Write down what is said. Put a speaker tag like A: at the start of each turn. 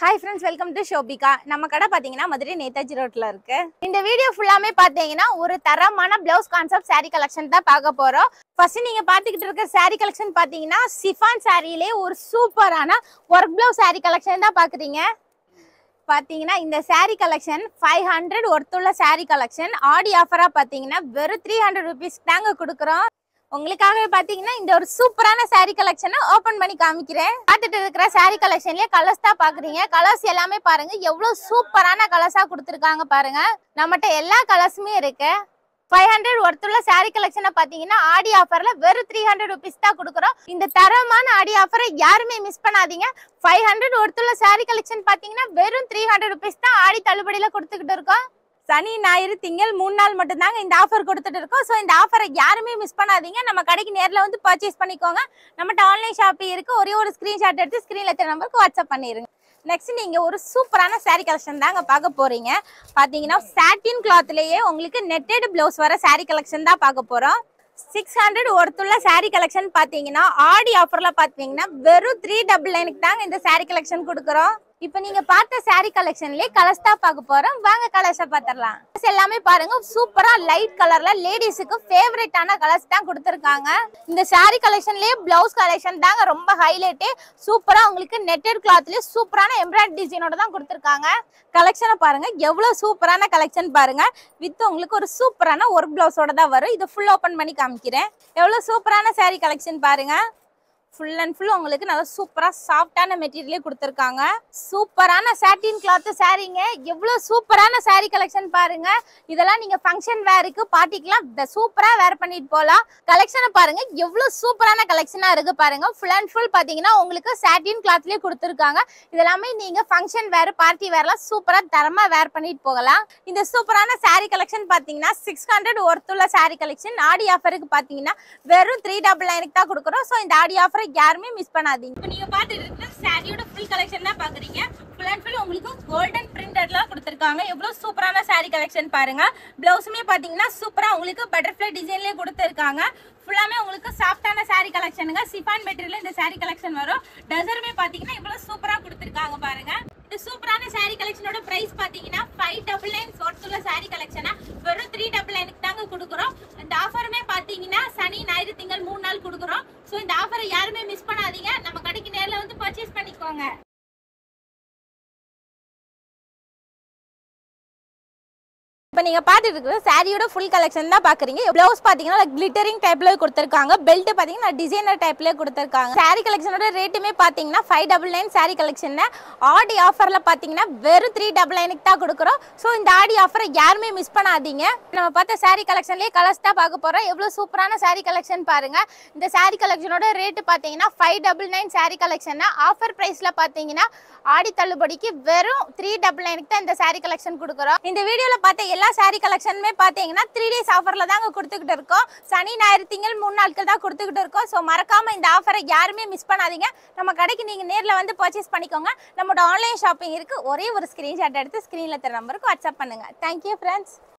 A: hi friends welcome to Shobika நம்ம கடை பார்த்தீங்கன்னா மதுரை நேதாஜி ரோட்ல இருக்கு இந்த வீடியோ ஃபுல்லாமே பார்த்தீங்கன்னா ஒரு தரமான பிளவுஸ் கான்செப்ட் saree கலெக்ஷன் தான் பார்க்க போறோம் ஃபர்ஸ்ட் நீங்க பார்த்துக்கிட்டு இருக்க saree கலெக்ஷன் பார்த்தீங்கன்னா சிஃபான் சாரியிலே ஒரு சூப்பரான ஒர்க் பிளவுஸ் saree கலெக்ஷன் தான் பார்க்குறீங்க பார்த்தீங்கன்னா இந்த saree கலெக்ஷன் ஃபைவ் ஹண்ட்ரட் ஒர்த்துள்ள saree கலெக்ஷன் ஆடி ஆஃபராக பார்த்தீங்கன்னா வெறும் த்ரீ ஹண்ட்ரட் ருபீஸ் தாங்க கொடுக்குறோம் உங்களுக்காக பாத்தீங்கன்னா இந்த ஒரு சூப்பரான saree கலெக்ஷனை ஓபன் பண்ணி காமிக்கிறேன் பார்த்துட்டு இருக்கிற saree கலெக்ஷன்லயே கலர்ஸ் தான் பாக்குறீங்க கலர்ஸ் எல்லாமே பாருங்க எவ்வளவு சூப்பரான கலர்ஸா கொடுத்துருக்காங்க பாருங்க நம்மகிட்ட எல்லா கலர்ஸுமே இருக்கு ஃபைவ் ஹண்ட்ரட் ஒர்த்துள்ள saree கலெக்ஷனை பார்த்தீங்கன்னா ஆடி ஆஃபர்ல வெறும் த்ரீ ஹண்ட்ரட் ருபீஸ் தான் கொடுக்குறோம் இந்த தரமான ஆடி ஆஃபரை யாருமே மிஸ் பண்ணாதீங்க ஃபைவ் ஹண்ட்ரட் ஒர்த்துள்ள saree கலெக்ஷன் பார்த்தீங்கன்னா வெறும் த்ரீ ஹண்ட்ரட் ருபீஸ் தான் ஆடி தள்ளுபடியில கொடுத்துக்கிட்டு இருக்கோம் சனி ஞாயிறு திங்கள் மூணு நாள் மட்டும்தாங்க இந்த ஆஃபர் கொடுத்துட்டு இருக்கோம் ஸோ இந்த ஆஃபரை யாருமே மிஸ் பண்ணாதீங்க நம்ம கடைக்கு நேரில் வந்து பர்ச்சேஸ் பண்ணிக்கோங்க நம்மகிட்ட ஆன்லைன் ஷாப்பிங் இருக்கு ஒரே ஒரு ஸ்க்ரீன்ஷாட் எடுத்து ஸ்க்ரீனில் இருக்கிற நம்பருக்கு வாட்ஸ்அப் பண்ணிடுங்க நெக்ஸ்ட் நீங்க ஒரு சூப்பரான saree கலெக்ஷன் தாங்க பார்க்க போறீங்க பாத்தீங்கன்னா சாட்டின் கிளாத்லயே உங்களுக்கு நெட்டட் பிளவுஸ் வர saree கலெக்ஷன் தான் பார்க்க போறோம் சிக்ஸ் ஹண்ட்ரட் ஒருத்துள்ள saree கலெக்ஷன் பாத்தீங்கன்னா ஆடி ஆஃபர்ல பாத்தீங்கன்னா வெறும் த்ரீ டபுள் நைனுக்கு தாங்க இந்த saree கலெக்ஷன் கொடுக்குறோம் இப்போ நீங்க பார்த்த saree கலெக்ஷன்லயே கலர்ஸ் தான் பார்க்க போறோம் வாங்க கலர்ஸை பார்த்துடலாம் Colours எல்லாமே பாருங்க சூப்பரா லைட் கலர்ல லேடிஸுக்கு ஃபேவரட்டான கலர்ஸ் தான் கொடுத்துருக்காங்க இந்த saree கலெக்ஷன்லயே பிளவுஸ் கலெக்ஷன் தாங்க ரொம்ப ஹைலைட்டே சூப்பரா உங்களுக்கு நெட்டட் கிளாத்லயே சூப்பரான எம்ப்ராய்டரி டிசைனோட தான் கொடுத்துருக்காங்க கலெக்ஷனை பாருங்க எவ்வளவு சூப்பரான கலெக்ஷன் பாருங்க வித் உங்களுக்கு ஒரு சூப்பரான ஒர்க் பிளவுஸோட தான் வரும் இதை ஃபுல் ஓபன் பண்ணி காமிக்கிறேன் எவ்வளவு சூப்பரான saree கலெக்ஷன் பாருங்க ஃபுல் அண்ட் ஃபுல் உங்களுக்கு நல்லா சூப்பராக சாஃப்டான மெட்டீரியலே கொடுத்துருக்காங்க சூப்பரான சாட்டின் கிளாத் சாரீங்க எவ்வளோ சூப்பரான saree கலெக்ஷன் பாருங்க இதெல்லாம் நீங்க ஃபங்க்ஷன் வேருக்கு பார்ட்டிக்கெல்லாம் சூப்பராக வேர் பண்ணிட்டு போகலாம் கலெக்ஷனை பாருங்க எவ்வளோ சூப்பரான கலெக்ஷனாக இருக்கு பாருங்க ஃபுல் அண்ட் ஃபுல் பார்த்தீங்கன்னா உங்களுக்கு சாட்டின் கிளாத்லேயே கொடுத்துருக்காங்க இதெல்லாமே நீங்க ஃபங்க்ஷன் வேர் பார்ட்டி வேர்லாம் சூப்பராக தரமாக வேர் பண்ணிட்டு போகலாம் இந்த சூப்பரான saree கலெக்ஷன் பார்த்தீங்கன்னா சிக்ஸ் ஹண்ட்ரட் ஒர்த்துள்ள saree கலெக்ஷன் ஆடி ஆஃபருக்கு பார்த்தீங்கன்னா வெறும் த்ரீ டபுள் நைனுக்கு தான் கொடுக்குறோம் ஸோ இந்த ஆடி ஆஃபரை யாருமே மிஸ் பண்ணாதீங்க இப்போ நீங்க பார்த்துட்டு இருக்கிற சாரியோட ஃபுல் கலெக்ஷன் தான் பாக்குறீங்க ஃபுல் அண்ட் ஃபுல் உங்களுக்கு கோல்டன் பிரிண்டட்ல கொடுத்துருக்காங்க எவ்வளவு சூப்பரான saree கலெக்ஷன் பாருங்க பிளவுஸுமே பாத்தீங்கன்னா சூப்பரா உங்களுக்கு பட்டர்ஃப்ளை டிசைன்லயே கொடுத்துருக்காங்க ஃபுல்லாமே உங்களுக்கு சாஃப்டான saree கலெக்ஷனுங்க சிஃபான் மெட்டீரியல் இந்த saree கலெக்ஷன் வரும் டசருமே பாத்தீங்கன்னா இவ்வளவு சூப்பரா கொடுத்துருக்காங்க பாருங்க இந்த சூப்பரான saree கலெக்ஷனோட பிரைஸ் பாத்தீங்கன்னா ஃபைவ் டபுள் நைன் சொர்த்துள்ள saree கலெக்ஷனா வெறும் த்ரீ டபுள் நைனுக்கு தாங்க கொடுக்குறோம் இந்த ஆஃபருமே பாத்தீங்கன்னா சனி ஞாயிறு திங்கள் மூணு நாள் கொடுக்குறோம் ஸோ இந்த ஆஃபரை யாருமே மிஸ் பண்ணாதீங்க நம்ம கடைக்கு நேர்ல வந்து பர்ச்சேஸ் பண்ணிக்கோங்க இப்போ நீங்க பார்த்துட்டு இருக்கிற சாரியோட ஃபுல் கலெக்ஷன் தான் பாக்குறீங்க பிளவுஸ் பாத்தீங்கன்னா கிளிட்டரிங் டைப்ல கொடுத்துருக்காங்க பெல்ட் பாத்தீங்கன்னா டிசைனர் டைப்ல கொடுத்துருக்காங்க saree கலெக்ஷனோட ரேட்டுமே பாத்தீங்கன்னா five double nine saree collection Aadi ஆஃபர்ல பாத்தீங்கன்னா வெறும் த்ரீ டபுள் நைனுக்கு தான் கொடுக்குறோம் ஸோ இந்த ஆடி ஆஃபரை யாருமே மிஸ் பண்ணாதீங்க நம்ம பார்த்த saree கலெக்ஷன்லயே கலர்ஸ் தான் பார்க்க போறோம் எவ்வளவு சூப்பரான saree கலெக்ஷன் பாருங்க இந்த saree கலெக்ஷனோட ரேட்டு பாத்தீங்கன்னா five double nine saree collection offer பிரைஸ்ல பாத்தீங்கன்னா ஆடி தள்ளுபடிக்கு வெறும் த்ரீ டபுள் நைனுக்கு தான் இந்த saree கலெக்ஷன் கொடுக்குறோம் இந்த வீடியோல பார்த்த எல்லா saree கலெக்ஷனுமே பாத்தீங்கன்னா த்ரீ டேஸ் ஆஃபர்ல தாங்க கொடுத்துக்கிட்டு இருக்கோம் சனி ஞாயிறு திங்கள் மூணு நாட்கள் தான் கொடுத்துக்கிட்டு இருக்கோம் ஸோ மறக்காம இந்த ஆஃபரை யாருமே மிஸ் பண்ணாதீங்க நம்ம கடைக்கு நீங்க நேர்ல வந்து பர்ச்சேஸ் பண்ணிக்கோங்க நம்மளோட ஆன்லைன் ஷாப்பிங் இருக்கு ஒரே ஒரு ஸ்கிரீன்ஷாட் எடுத்து ஸ்கிரீன்ல தர நம்பருக்கு வாட்ஸ்அப் பண்ணுங்க தேங்க்யூ ஃப்ரெண்ட்ஸ்